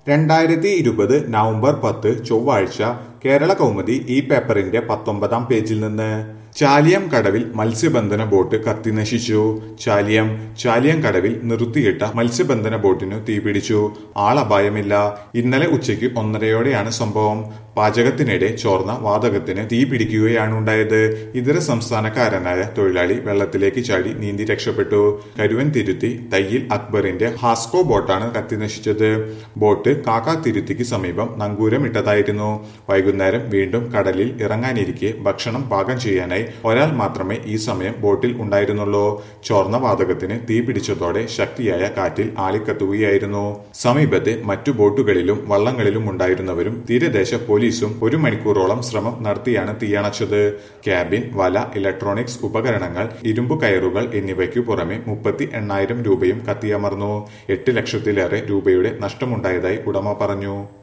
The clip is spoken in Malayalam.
രണ്ടായിരത്തി ഇരുപത് നവംബർ പത്ത് ചൊവ്വാഴ്ച കേരള കൗമുദി ഈ പേപ്പറിന്റെ പത്തൊമ്പതാം പേജിൽ നിന്ന് ചാലിയം കടവിൽ മത്സ്യബന്ധന ബോട്ട് കത്തിനശിച്ചു ചാലിയം ചാലിയം കടവിൽ നിർത്തിയിട്ട മത്സ്യബന്ധന ബോട്ടിനു തീപിടിച്ചു ആളപായമില്ല ഇന്നലെ ഉച്ചയ്ക്ക് ഒന്നരയോടെയാണ് സംഭവം പാചകത്തിനിടെ ചോർന്ന വാതകത്തിന് തീ പിടിക്കുകയാണ് ഉണ്ടായത് ഇതര സംസ്ഥാനക്കാരനായ തൊഴിലാളി വെള്ളത്തിലേക്ക് ചാടി നീന്തി രക്ഷപ്പെട്ടു കരുവൻ തിരുത്തി തയ്യിൽ അക്ബറിന്റെ ഹാസ്കോ ബോട്ടാണ് കത്തിനശിച്ചത് ബോട്ട് കാക്കാത്തിരുത്തിക്ക് സമീപം നങ്കൂരമിട്ടതായിരുന്നു വൈകുന്നേരം വീണ്ടും കടലിൽ ഇറങ്ങാനിരിക്കെ ഭക്ഷണം പാകം ചെയ്യാനായി ഒരാൾ മാത്രമേ ഈ സമയം ബോട്ടിൽ ഉണ്ടായിരുന്നുള്ളൂ ചോർന്ന വാതകത്തിന് തീ പിടിച്ചതോടെ ശക്തിയായ കാറ്റിൽ ആളിക്കത്തുകയായിരുന്നു സമീപത്തെ മറ്റു ബോട്ടുകളിലും വള്ളങ്ങളിലും ഉണ്ടായിരുന്നവരും തീരദേശ പോലീസും ഒരു മണിക്കൂറോളം ശ്രമം നടത്തിയാണ് തീയണച്ചത് ക്യാബിൻ വല ഇലക്ട്രോണിക്സ് ഉപകരണങ്ങൾ ഇരുമ്പു കയറുകൾ എന്നിവയ്ക്കു പുറമെ മുപ്പത്തി എണ്ണായിരം രൂപയും കത്തിയമർന്നു എട്ട് ലക്ഷത്തിലേറെ രൂപയുടെ നഷ്ടമുണ്ടായതായി ഉടമ പറഞ്ഞു